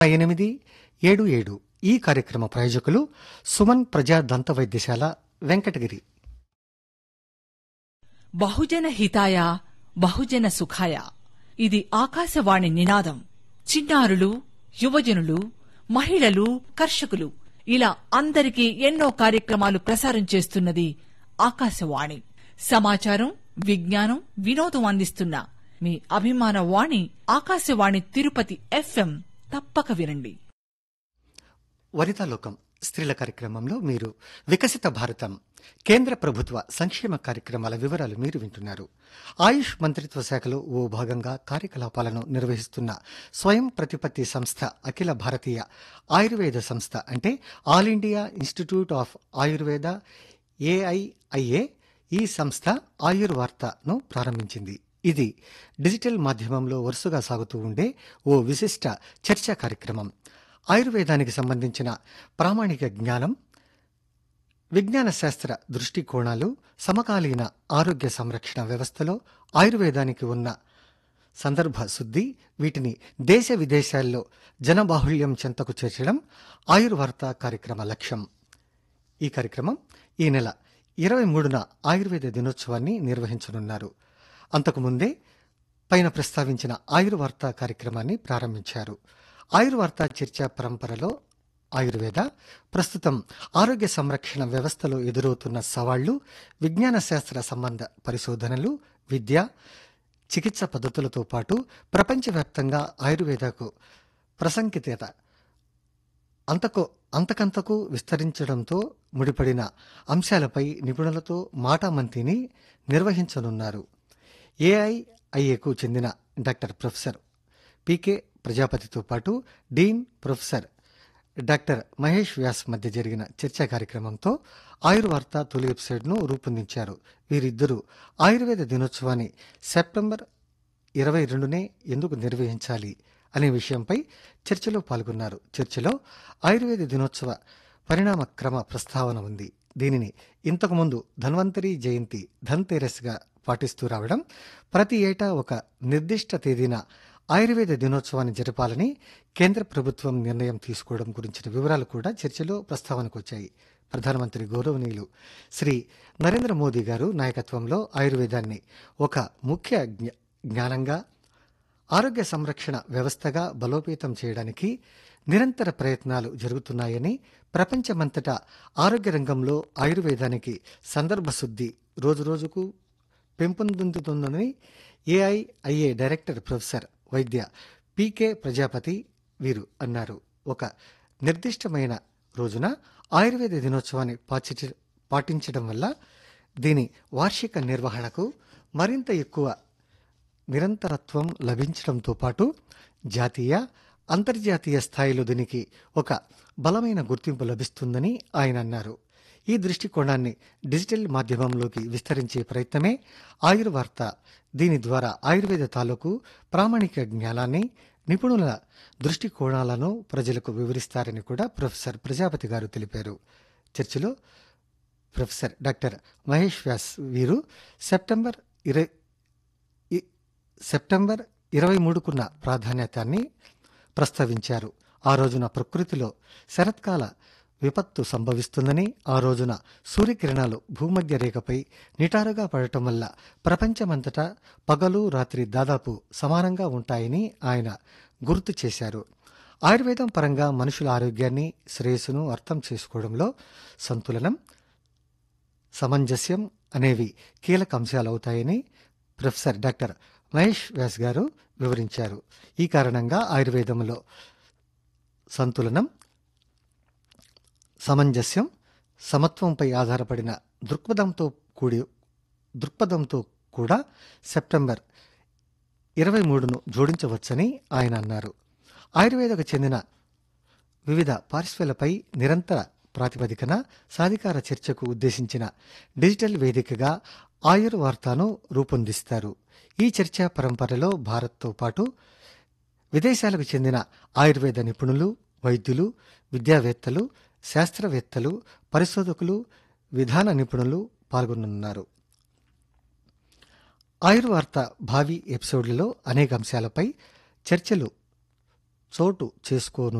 ఎనిమిది ఏడు ఏడు ఈ కార్యక్రమ ప్రాయోజకులు సుమన్ ప్రజా దంత వైద్యశాల వెంకటగిరి బహుజన హితాయ బహుజన సుఖాయ ఇది ఆకాశవాణి నినాదం చిన్నారులు యువజనులు మహిళలు కర్షకులు ఇలా అందరికీ ఎన్నో కార్యక్రమాలు ప్రసారం చేస్తున్నది ఆకాశవాణి సమాచారం విజ్ఞానం వినోదం అందిస్తున్న మీ అభిమాన వాణి ఆకాశవాణి తిరుపతి ఎఫ్ఎం తప్పక వినండి వనితాలోకం స్త్రీల కార్యక్రమంలో మీరు వికసిత భారతం కేంద్ర ప్రభుత్వ సంక్షేమ కార్యక్రమాల వివరాలు మీరు వింటున్నారు ఆయుష్ మంత్రిత్వ శాఖలో ఓ భాగంగా కార్యకలాపాలను నిర్వహిస్తున్న స్వయం ప్రతిపత్తి సంస్థ అఖిల భారతీయ ఆయుర్వేద సంస్థ అంటే All India Institute of Ayurveda AIIA ఈ సంస్థ ఆయుర్వార్తను ప్రారంభించింది ఇది డిజిటల్ మాధ్యమంలో వరుసగా సాగుతూ ఉండే ఓ విశిష్ట చర్చా కార్యక్రమం ఆయుర్వేదానికి సంబంధించిన ప్రామాణిక జ్ఞానం విజ్ఞాన శాస్త్ర దృష్టికోణాలు సమకాలీన ఆరోగ్య సంరక్షణ వ్యవస్థలో ఆయుర్వేదానికి ఉన్న సందర్భ శుద్ధి వీటిని దేశ విదేశాల్లో జనబాహుళ్యం చెంతకు చేర్చడం ఆయుర్వార్త కార్యక్రమ లక్ష్యం ఈ కార్యక్రమం ఈ నెల ఇరవై మూడున ఆయుర్వేద దినోత్సవాన్ని నిర్వహించనున్నారు అంతకుముందే పైన ప్రస్తావించిన ఆయుర్వార్త కార్యక్రమాన్ని ప్రారంభించారు ఆయుర్వార్త చర్చా పరంపరలో ఆయుర్వేద ప్రస్తుతం ఆరోగ్య సంరక్షణ వ్యవస్థలో ఎదురవుతున్న సవాళ్లు విజ్ఞాన శాస్త్ర సంబంధ పరిశోధనలు విద్య చికిత్స పద్ధతులతో పాటు ప్రపంచవ్యాప్తంగా ఆయుర్వేదకు ప్రసంకితత అంతకు అంతకంతకు విస్తరించడంతో ముడిపడిన అంశాలపై నిపుణులతో మాటామంతిని నిర్వహించనున్నారు ఏఐఐఏకు చెందిన డాక్టర్ ప్రొఫెసర్ పీకే ప్రజాపతితో పాటు dean professor doctor Mahesh Vyas మధ్య జరిగిన చర్చా కార్యక్రమంతో ఆయుర్వార్త తొలి వెబ్సైట్ను రూపొందించారు వీరిద్దరూ ఆయుర్వేద దినోత్సవాన్ని సెప్టెంబర్ ఇరవై రెండునే ఎందుకు నిర్వహించాలి అనే విషయంపై చర్చలో పాల్గొన్నారు చర్చలో ఆయుర్వేద దినోత్సవ పరిణామ క్రమ ప్రస్తావన ఉంది దీనిని ఇంతకుముందు ధన్వంతరి జయంతి ధన్తేరస్గా పాటిస్తూ రావడం ప్రతి ఏటా ఒక నిర్దిష్ట తేదీన ఆయుర్వేద దినోత్సవాన్ని జరపాలని కేంద్ర ప్రభుత్వం నిర్ణయం తీసుకోవడం గురించిన వివరాలు కూడా చర్చలో ప్రస్తావనకు వచ్చాయి ప్రధానమంత్రి గౌరవనీయులు శ్రీ నరేంద్ర మోదీ గారు నాయకత్వంలో ఆయుర్వేదాన్ని ఒక ముఖ్య జ్ఞ- జ్ఞానంగా ఆరోగ్య సంరక్షణ వ్యవస్థగా బలోపేతం చేయడానికి నిరంతర ప్రయత్నాలు జరుగుతున్నాయని ప్రపంచమంతటా ఆరోగ్య రంగంలో ఆయుర్వేదానికి సందర్భశుద్ధి రోజురోజుకు పెంపొందుతుందని ఏఐఐఏ డైరెక్టర్ ప్రొఫెసర్ వైద్య పీకే ప్రజాపతి వీరు అన్నారు ఒక నిర్దిష్టమైన రోజున ఆయుర్వేద దినోత్సవాన్ని పాచి- పాటించడం వల్ల దీని వార్షిక నిర్వహణకు మరింత ఎక్కువ నిరంతరత్వం లభించడంతో పాటు జాతీయ అంతర్జాతీయ స్థాయిలో దీనికి ఒక బలమైన గుర్తింపు లభిస్తుందని ఆయన అన్నారు ఈ దృష్టికోణాన్ని డిజిటల్ మాధ్యమంలోకి విస్తరించే ప్రయత్నమే ఆయుర్వార్త దీని ద్వారా ఆయుర్వేద తాలూకు ప్రామాణిక జ్ఞానాన్ని నిపుణుల దృష్టికోణాలను ప్రజలకు వివరిస్తారని కూడా ప్రొఫెసర్ ప్రజాపతి గారు తెలిపారు చర్చలో ప్రొఫెసర్ డాక్టర్ మహేష్ వ్యాస్ వీరు సెప్టెంబర్ ఇరవై ఇ- సెప్టెంబర్ ఇరవై మూడుకున్న ప్రాధాన్యతాన్ని ప్రస్తావించారు ఆ రోజున ప్రకృతిలో శరత్కాల విపత్తు సంభవిస్తుందని ఆ రోజున సూర్యకిరణాలు భూమధ్య రేఖపై నిటారుగా పడటం వల్ల ప్రపంచమంతటా పగలు రాత్రి దాదాపు సమానంగా ఉంటాయని ఆయన గుర్తు చేశారు ఆయుర్వేదం పరంగా మనుషుల ఆరోగ్యాన్ని శ్రేయస్సును అర్థం చేసుకోవడంలో సంతులనం సమంజస్యం అనేవి కీలక అంశాలవుతాయని ప్రొఫెసర్ డాక్టర్ మహేష్ వ్యాస్ గారు వివరించారు ఈ కారణంగా ఆయుర్వేదంలో సంతులనం సమంజస్యం సమత్వంపై ఆధారపడిన దృక్పథంతో కూడి దృక్పథంతో కూడా సెప్టెంబర్ ఇరవై మూడును జోడించవచ్చని ఆయన అన్నారు ఆయుర్వేదకు చెందిన వివిధ పార్శ్వలపై నిరంతర ప్రాతిపదికన సాధికార చర్చకు ఉద్దేశించిన డిజిటల్ వేదికగా ఆయుర్వార్తను రూపొందిస్తారు ఈ చర్చా పరంపరలో భారత్తో పాటు విదేశాలకు చెందిన ఆయుర్వేద నిపుణులు వైద్యులు విద్యావేత్తలు శాస్త్రవేత్తలు పరిశోధకులు విధాన నిపుణులు పాల్గొనున్నారు ఆయుర్వార్త భావి ఎపిసోడ్లలో అనేక అంశాలపై చర్చలు చోటు చేసుకోను